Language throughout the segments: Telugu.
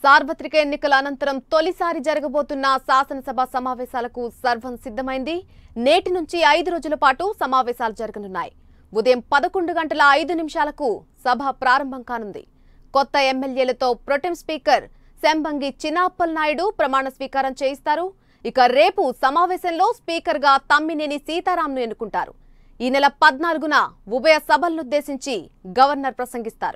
సార్వత్రిక ఎన్నికల అనంతరం తొలిసారి జరగబోతున్న శాసనసభ సమావేశాలకు సర్వం సిద్ధమైంది నేటి నుంచి ఐదు రోజుల పాటు సమావేశాలు జరగనున్నాయి ఉదయం పదకొండు గంటల ఐదు నిమిషాలకు సభ ప్రారంభం కానుంది కొత్త ఎమ్మెల్యేలతో ప్రొటెం స్పీకర్ శంబంగి చిన్నాప్పల్ నాయుడు ప్రమాణ స్వీకారం చేయిస్తారు ఇక రేపు సమావేశంలో స్పీకర్గా తమ్మినేని సీతారాంను ఎన్నుకుంటారు ఈ నెల పద్నాలుగున ఉభయ సభలనుద్దేశించి గవర్నర్ ప్రసంగిస్తారు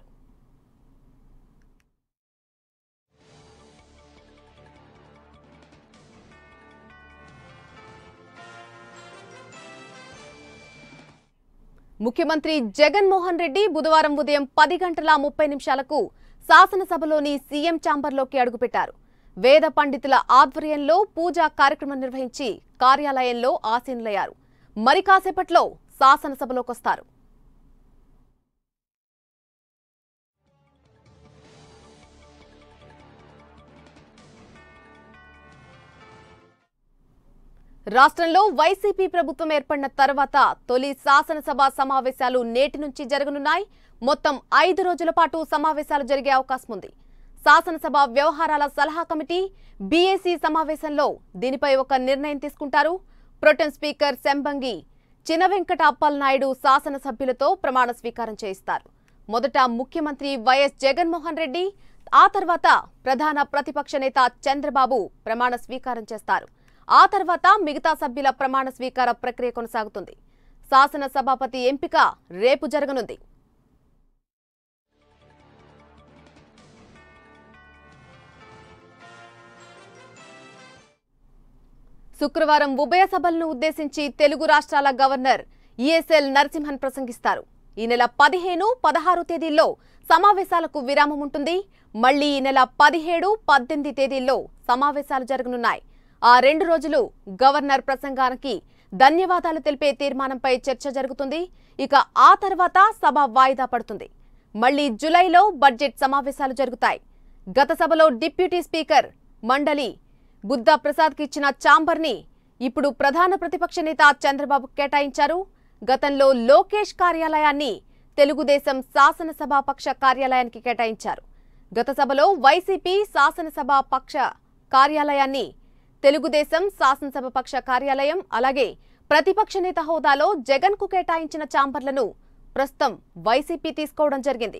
ముఖ్యమంత్రి జగన్మోహన్ రెడ్డి బుధవారం ఉదయం పది గంటల ముప్పై నిమిషాలకు శాసనసభలోని సీఎం ఛాంబర్లోకి అడుగుపెట్టారు వేద పండితుల ఆధ్వర్యంలో పూజా కార్యక్రమం నిర్వహించి కార్యాలయంలో ఆసీనులయ్యారు మరి కాసేపట్లో శాసనసభలోకొస్తారు రాష్ట్రంలో వైసీపీ ప్రభుత్వం ఏర్పడిన తర్వాత తొలి శాసనసభ సమావేశాలు నేటి నుంచి జరగనున్నాయి మొత్తం ఐదు రోజుల పాటు సమావేశాలు జరిగే అవకాశం ఉంది శాసనసభ వ్యవహారాల సలహా కమిటీ బీఏసీ సమావేశంలో దీనిపై ఒక నిర్ణయం తీసుకుంటారు ప్రొటెం స్పీకర్ శంబంగి చిన వెంకట అప్పల్ నాయుడు శాసనసభ్యులతో ప్రమాణ స్వీకారం చేయిస్తారు మొదట ముఖ్యమంత్రి వైఎస్ జగన్మోహన్ రెడ్డి ఆ తర్వాత ప్రధాన ప్రతిపక్ష నేత చంద్రబాబు ప్రమాణ స్వీకారం చేస్తారు ఆ తర్వాత మిగతా సభ్యుల ప్రమాణ స్వీకార ప్రక్రియ కొనసాగుతుంది శాసన సభాపతి ఎంపిక రేపు జరగనుంది శుక్రవారం ఉభయ సభలను ఉద్దేశించి తెలుగు రాష్ట్రాల గవర్నర్ ఈఎస్ఎల్ నరసింహన్ ప్రసంగిస్తారు ఈ నెల పదిహేను పదహారు తేదీల్లో సమావేశాలకు విరామం ఉంటుంది మళ్లీ ఈ నెల పదిహేడు పద్దెనిమిది తేదీల్లో సమావేశాలు జరగనున్నాయి ఆ రెండు రోజులు గవర్నర్ ప్రసంగానికి ధన్యవాదాలు తెలిపే తీర్మానంపై చర్చ జరుగుతుంది ఇక ఆ తర్వాత సభ వాయిదా పడుతుంది మళ్లీ జులైలో బడ్జెట్ సమావేశాలు జరుగుతాయి గత సభలో డిప్యూటీ స్పీకర్ మండలి బుద్ధ ప్రసాద్కి ఇచ్చిన ఛాంబర్ని ఇప్పుడు ప్రధాన ప్రతిపక్ష నేత చంద్రబాబు కేటాయించారు గతంలో లోకేష్ కార్యాలయాన్ని తెలుగుదేశం శాసనసభ పక్ష కార్యాలయానికి కేటాయించారు గత సభలో వైసీపీ శాసనసభ పక్ష కార్యాలయాన్ని తెలుగుదేశం శాసనసభ పక్ష కార్యాలయం అలాగే ప్రతిపక్ష నేత హోదాలో జగన్ కు కేటాయించిన ఛాంబర్లను ప్రస్తుతం వైసీపీ తీసుకోవడం జరిగింది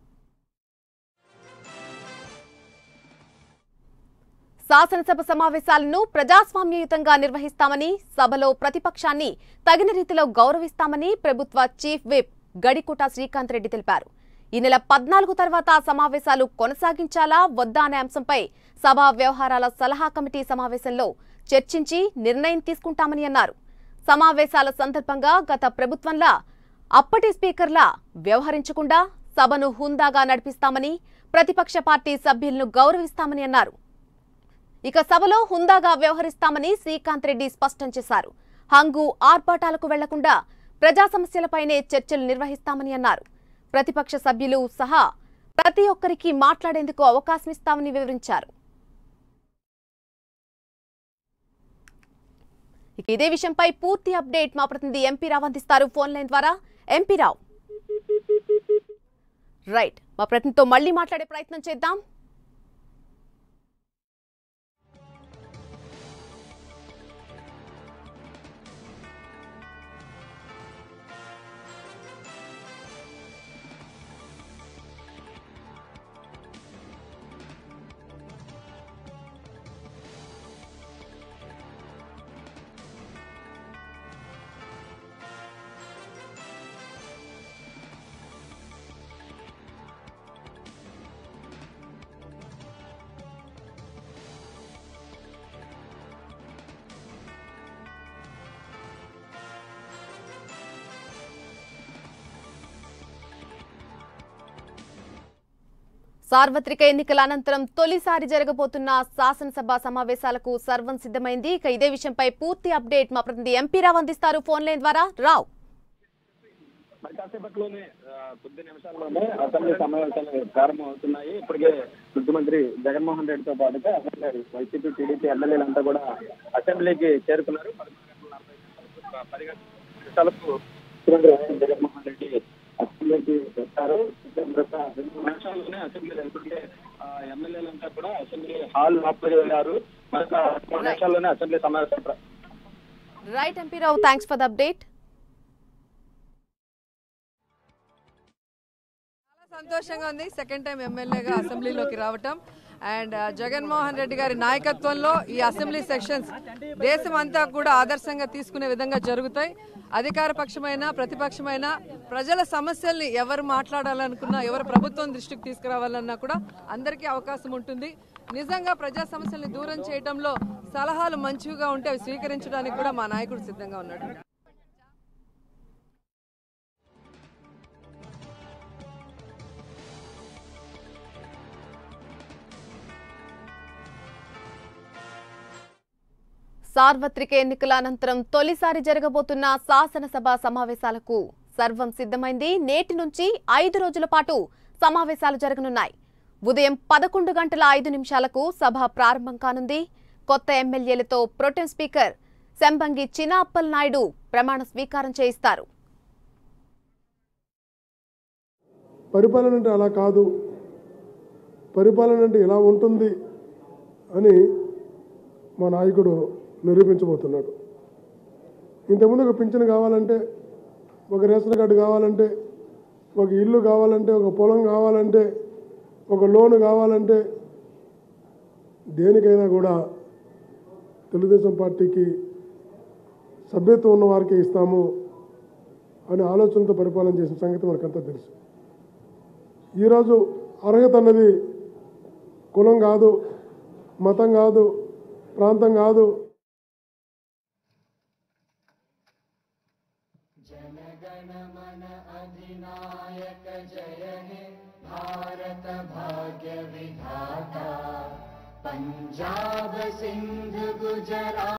శాసనసభ సమావేశాలను ప్రజాస్వామ్యయుతంగా నిర్వహిస్తామని సభలో ప్రతిపక్షాన్ని తగిన రీతిలో గౌరవిస్తామని ప్రభుత్వ చీఫ్ విప్ గడికోట శ్రీకాంత్ రెడ్డి తెలిపారు ఈ నెల పద్నాలుగు తర్వాత సమావేశాలు కొనసాగించాలా వద్దా అనే అంశంపై సభా వ్యవహారాల సలహా కమిటీ సమావేశంలో చర్చించి నిర్ణయం తీసుకుంటామని అన్నారు సమావేశాల సందర్భంగా గత ప్రభుత్వంలా అప్పటి స్పీకర్లా వ్యవహరించకుండా సభను హుందాగా నడిపిస్తామని ప్రతిపక్ష పార్టీ సభ్యులను గౌరవిస్తామని అన్నారు ఇక సభలో హుందాగా వ్యవహరిస్తామని శ్రీకాంత్ రెడ్డి స్పష్టం చేశారు హంగు ఆర్భాటాలకు వెళ్లకుండా ప్రజా సమస్యలపైనే చర్చలు నిర్వహిస్తామని అన్నారు ప్రతిపక్ష సభ్యులు సహా ప్రతి ఒక్కరికి మాట్లాడేందుకు అవకాశం ఇస్తామని వివరించారు ఇక ఇదే విషయంపై పూర్తి అప్డేట్ మా ప్రతినిధి ఎంపీ రావు అందిస్తారు ఫోన్ లైన్ ద్వారా ఎంపీ రావు రైట్ మా ప్రతినిధితో మళ్ళీ మాట్లాడే ప్రయత్నం చేద్దాం సార్వత్రిక ఎన్నికల అనంతరం తొలిసారి జరగబోతున్న శాసనసభ సమావేశాలకు సర్వం సిద్ధమైంది ఇక ఇదే విషయంపై పూర్తి అప్డేట్ మా ప్రతినిధి ఎంపీ రావు అందిస్తారు ఫోన్ లైన్ ద్వారా రావు మరి కాసేపట్లోనే ఆ, కొద్ది నిమిషాల్లోనే అసెంబ్లీ సమావేశాలు ప్రారంభమవుతున్నాయి ఇప్పటికే ముఖ్యమంత్రి జగన్మోహన్ రెడ్డితో పాటుగా అసెంబ్లీ వైసీపీ టీడీపీ ఎమ్మెల్యేలంతా కూడా అసెంబ్లీకి చేరుకున్నారు పదకొండు గంటల నలభై నిమిషాలకు, పది గంటల నిమిషాలకు ముఖ్యమంత్రి వైఎస్ జగన్మోహన్ రెడ్డి అసెంబ్లీకి వచ్చారు గత రెండు నిమిషాల్లోనే అసెంబ్లీ ఇప్పటికే ఆ, ఎమ్మెల్యేలంతా కూడా అసెంబ్లీ హాల్ లోపలికి వెళ్ళారు మరొక మూడు నిమిషాల్లోనే అసెంబ్లీ సమావేశం ప్ర- right MP Rao thanks for the update చాలా సంతోషంగా ఉంది సెకండ్ టైం ఎమ్మెల్యేగా అసెంబ్లీలోకి రావటం అండ్ ఆ, జగన్మోహన్ రెడ్డి గారి నాయకత్వంలో ఈ అసెంబ్లీ సెషన్స్ దేశం అంతా కూడా ఆదర్శంగా తీసుకునే విధంగా జరుగుతాయి అధికార పక్షమైన ప్రతిపక్షమైన ప్రజల సమస్యల్ని ఎవరు మాట్లాడాలనుకున్నా ఎవరు ప్రభుత్వం దృష్టికి తీసుకురావాలన్నా కూడా అందరికీ అవకాశం ఉంటుంది నిజంగా ప్రజా సమస్యల్ని దూరం చేయడంలో సలహాలు మంచిగా ఉంటే అవి స్వీకరించడానికి కూడా మా నాయకుడు సిద్ధంగా ఉన్నాడు సార్వత్రిక ఎన్నికల అనంతరం తొలిసారి జరగబోతున్న శాసనసభ సమావేశాలకు సర్వం సిద్ధమైంది నేటి నుంచి ఐదు రోజుల పాటు సమావేశాలు జరగనున్నాయి ఉదయం పదకొండు గంటల ఐదు నిమిషాలకు సభ ప్రారంభం కానుంది కొత్త ఎమ్మెల్యేలతో ప్రొటెం స్పీకర్ శంబంగి చినాప్పల్ నాయుడు ప్రమాణ స్వీకారం చేయిస్తారు పరిపాలన అంటే అలా కాదు పరిపాలన అంటే ఇలా ఉంటుంది అని మా నాయకుడు నిరూపించబోతున్నాడు ఇంతకుముందు ఒక పింఛన్ కావాలంటే ఒక రేషన్ కార్డు కావాలంటే ఒక ఇల్లు కావాలంటే ఒక పొలం కావాలంటే ఒక లోను కావాలంటే దేనికైనా కూడా తెలుగుదేశం పార్టీకి సభ్యత్వం ఉన్న వారికి ఇస్తాము అనే ఆలోచనతో పరిపాలన చేసిన సంగతి మనకంతా తెలుసు ఈరోజు అర్హత అన్నది కులం కాదు మతం కాదు ప్రాంతం కాదు पंजाब सिंध गुजरात